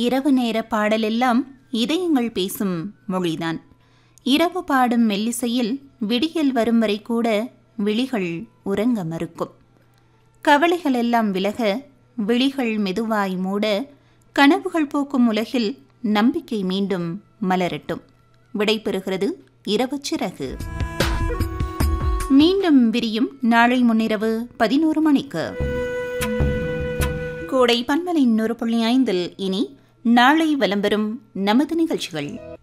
இரவு நேர பாடலெல்லாம் இதயங்கள் பேசும் மொழிதான் இரவு பாடும் மெல்லிசையில் விடியல் வரும் வரை கூட விழிகள் உறங்க மறுக்கும் கவலைகள் எல்லாம் விலக விழிகள் மெதுவாய் மூட கனவுகள் போக்கும் உலகில் நம்பிக்கை மீண்டும் மலரட்டும் விடைபெறுகிறது இரவு சிறகு மீண்டும் விரியும் நாளை முன்னிரவு பதினோரு மணிக்கு கோடை பன்மலை நூறு புள்ளி ஐந்தில் இனி நாளை வலம் வரும் நமது நிகழ்ச்சிகள்